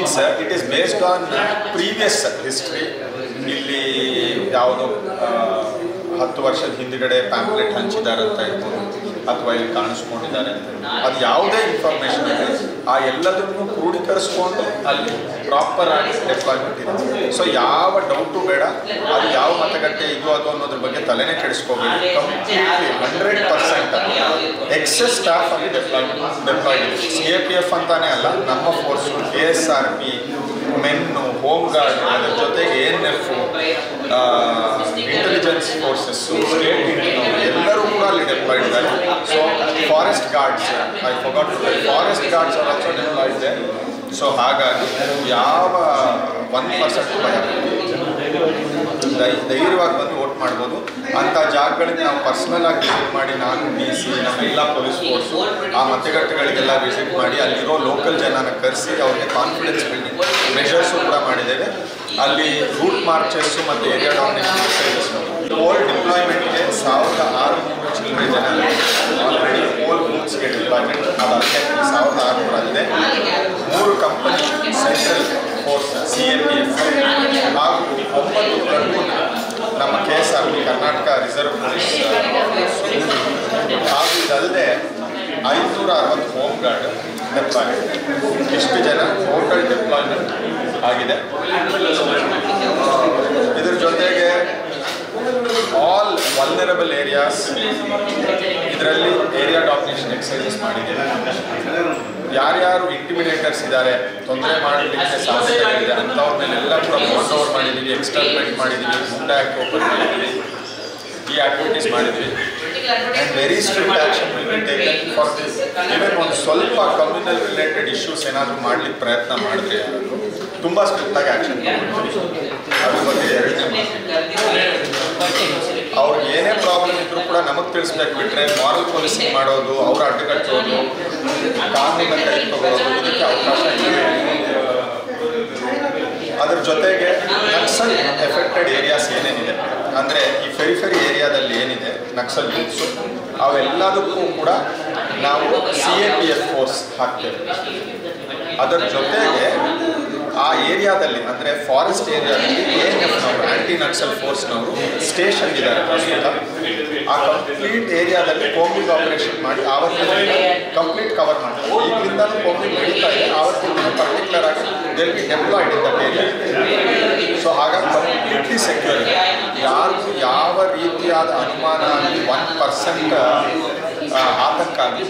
Means it is based on previous history ಇಲ್ಲಿ ಯಾವುದೋ ಆ, ಹತ್ತು ವರ್ಷದ ಹಿಂದ್ಗಡೆ ಪ್ಯಾಂಪ್ಲೆಟ್ ಹಂಚಿದ್ದಾರೆ ಅಂತ ಇರ್ಬೋದು ಅಥವಾ ಇಲ್ಲಿ ಕಾಣಿಸ್ಕೊಂಡಿದ್ದಾರೆ ಅಂತ ಇರ್ಬೋದು. ಅದು ಯಾವುದೇ ಇನ್ಫಾರ್ಮೇಷನ್ ಇದೆ ಆ ಎಲ್ಲದನ್ನು ಕ್ರೋಢೀಕರಿಸ್ಕೊಂಡು ಅಲ್ಲಿ ಪ್ರಾಪರ್ ಆಗಿ ಡೆಪ್ಲಾಯ್ಮೆಂಟ್ ಇದೆ ಸೊ ಯಾವ ಡೌಟು ಬೇಡ ಅದು ಯಾವ ಮತಗಟ್ಟೆ ಇದು ಅದು ಅನ್ನೋದ್ರ ಬಗ್ಗೆ ತಲೆನೇ ಕೆಡಿಸ್ಕೋಬೇಡಿ completely hundred percent excess staff ಅಲ್ಲಿ ಡೆಪ್ಲಾಯ್ಮೆಂಟ್ ಡೆಪ್ಲಾಯ್ಡ್ ಇದೆ ಸಿ ಎ ಪಿ ಎಫ್ ಅಂತಾನೆ ಅಲ್ಲ ನಮ್ಮ force K S R P men home guard ಅದರ ಜೊತೆಗೆ N F intelligence forces state ಎಲ್ಲರೂ ಕೂಡ ಅಲ್ಲಿ ಡೆಪ್ಲಾಯ್ಡ್ ಇದ್ದಾರೆ so forest guards I forgot forest guards are also deployed ಇದೆ ಸೊ ಹಾಗಾಗಿ ಯಾವ ಒನ್ ಪರ್ಸೆಂಟ್ ಭಯ ಧೈ ಧೈರ್ಯವಾಗಿ ಬಂದು ವೋಟ್ ಮಾಡ್ಬೋದು ಅಂಥ ಜಾಗಗಳಿಗೆ ನಾವು ಪರ್ಸ್ನಲ್ ಆಗಿ ವಿಸಿಟ್ ಮಾಡಿ ನಾನು ಡಿ ಸಿ ನಮ್ಮೆಲ್ಲ ಪೊಲೀಸ್ ಫೋರ್ಸು ಆ ಮತಗಟ್ಟೆಗಳಿಗೆಲ್ಲ ವಿಸಿಟ್ ಮಾಡಿ ಅಲ್ಲಿರೋ ಲೋಕಲ್ ಜನನ ಕರೆಸಿ ಅವ್ರಿಗೆ ಕಾನ್ಫಿಡೆನ್ಸ್ ಬಿಲ್ಡಿಂಗ್ ಮೆಷರ್ಸು ಕೂಡ ಮಾಡಿದ್ದೇವೆ ಅಲ್ಲಿ ರೂಟ್ ಮಾರ್ಚಸ್ಸು ಮತ್ತು ಏರಿಯಾ ಡಾಮಿನೇಷನ್ ಎಕ್ಸೈಸಸ್ ಓಲ್ ಡಿಪ್ಲಾಯ್ಮೆಂಟ್ಗೆ ಸಾವಿರದ ಆರುನೂರು ಚಿಲ್ಲರೆ ಜನ ಆಲ್ರೆಡಿ ಓಲ್ ಬೂತ್ಸ್ಗೆ ಡಿಪ್ಲಾಯ್ಮೆಂಟ್ ಅದಲ್ಲದೆ ಸಾವಿರದ ಆರುನೂರಲ್ಲಿದೆ ಮೂರು company central force C A P F ಹಾಗೂ ಒಂಬತ್ತು ಪ್ಲಟೂನ್ ನಮ್ಮ K S R P Karnataka reserve police ಹಾಗೂ ಇದಲ್ಲದೆ ಐದುನೂರ ಅರವತ್ತು ಹೋಮ್ ಗಾರ್ಡ್ ಡೆಪ್ಲಾಯ್ಮೆಂಟ್ ಇಷ್ಟು ಜನ ಟೋಟಲ್ ಡೆಪ್ಲಾಯ್ಮೆಂಟ್ ಆಗಿದೆ ಇದ್ರ ಜೊತೆಗೆ ಆಲ್ ವಲ್ನರಬಲ್ ಏರಿಯಾಸ್ ಇದರಲ್ಲಿ ಏರಿಯಾ ಡಾಮಿನೇಷನ್ ಎಕ್ಸೈಸಸ್ ಮಾಡಿದ್ದೇವೆ ಯಾರ್ಯಾರು ಇಂಟಿಮಿಡೇಟರ್ಸ್ ಇದ್ದಾರೆ ತೊಂದರೆ ಮಾಡಲಿಕ್ಕೆ ಸಾಧ್ಯತೆ ಇದೆ ಅಂಥವ್ರ ಮೇಲೆಲ್ಲ ಕೂಡ ಬಾಂಡ್ ಓವರ್ ಮಾಡಿದ್ದೀವಿ ಎಕ್ಸ್ಟರ್ಮೆಂಟ್ ಮಾಡಿದ್ದೀವಿ ಗುಂಡಾ ಆ್ಯಕ್ಟ್ ಓಪನ್ ಮಾಡಿದ್ದೀವಿ ಈ ಆಕ್ಟಿವಿಟೀಸ್ ಮಾಡಿದ್ವಿ and very strict action will be taken for this even ಒಂದು ಸ್ವಲ್ಪ ಕಮ್ಯುನಲ್ ರಿಲೇಟೆಡ್ ಇಶ್ಯೂಸ್ ಏನಾದರೂ ಮಾಡ್ಲಿಕ್ಕೆ ಪ್ರಯತ್ನ ಮಾಡಿದ್ರೆ ತುಂಬ ಸ್ಟ್ರಿಕ್ಟಾಗಿ ಆ್ಯಕ್ಷನ್ ಅದ್ರ ಬಗ್ಗೆ ಎರಡನೇ ಅವ್ರಿಗೆ ಏನೇ ಪ್ರಾಬ್ಲಮ್ ಇದ್ರೂ ಕೂಡ ನಮಗೆ ತಿಳಿಸ್ಬೇಕು ಬಿಟ್ರೆ ಮಾರಲ್ ಪೊಲೀಸಿಂಗ್ ಮಾಡೋದು ಅವ್ರ ಅಡ್ಡಗಟ್ಟೋದು ಕಾನೂನ ಕೈ ತಗೊಳ್ಳೋದು ಇದಕ್ಕೆ ಅವಕಾಶ ಇಲ್ಲ ಅದ್ರ ಜೊತೆಗೆ ನಕ್ಸಲ್ ಎಫೆಕ್ಟೆಡ್ ಏರಿಯಾಸ್ ಏನೇನಿದೆ ಅಂದರೆ ಈ ಫೆರಿಫೆರಿ ಏರಿಯಾದಲ್ಲಿ ಏನಿದೆ ನಕ್ಸಲ್ ಯೂತ್ಸು ಅವೆಲ್ಲದಕ್ಕೂ ಕೂಡ ನಾವು C A P F force ಹಾಕ್ತೇವೆ ಅದರ ಜೊತೆಗೆ ಆ ಏರಿಯಾದಲ್ಲಿ ಅಂದರೆ ಫಾರೆಸ್ಟ್ ಏರಿಯಾದಲ್ಲಿ ಎ ಎನ್ ಎಫ್ನವರು ಆ್ಯಂಟಿ ನಕ್ಸಲ್ ಫೋರ್ಸ್ನವರು ಸ್ಟೇಷನ್ ಇದ್ದಾರೆ ಪ್ರಸ್ತುತ ಆ ಕಂಪ್ಲೀಟ್ ಏರಿಯಾದಲ್ಲಿ ಕೋಂಬಿಂಗ್ ಆಪರೇಷನ್ ಮಾಡಿ ಆವತ್ತಿನ ಕಂಪ್ಲೀಟ್ ಕವರ್ ಮಾಡ್ತಾರೆ ಈಗಲಿಂದಲೂ ಕೋಂಬಿಂಗ್ ನಡೀತಾ ಇದೆ ಆವತ್ತಿನ ಪರ್ಟಿಕ್ಯುಲರ್ ಆಗಿ they'll be deployed in that area so ಹಾಗಾಗಿ ಕಂಪ್ಲೀಟ್ಲಿ ಸೆಕ್ಯೂರ್ ಇದೆ ಯಾರಿಗೂ ಯಾವ ರೀತಿಯಾದ ಅನುಮಾನ ಆಗಲಿ ಒನ್ ಪರ್ಸೆಂಟ್ ಆತಂಕ ಆಗಲಿ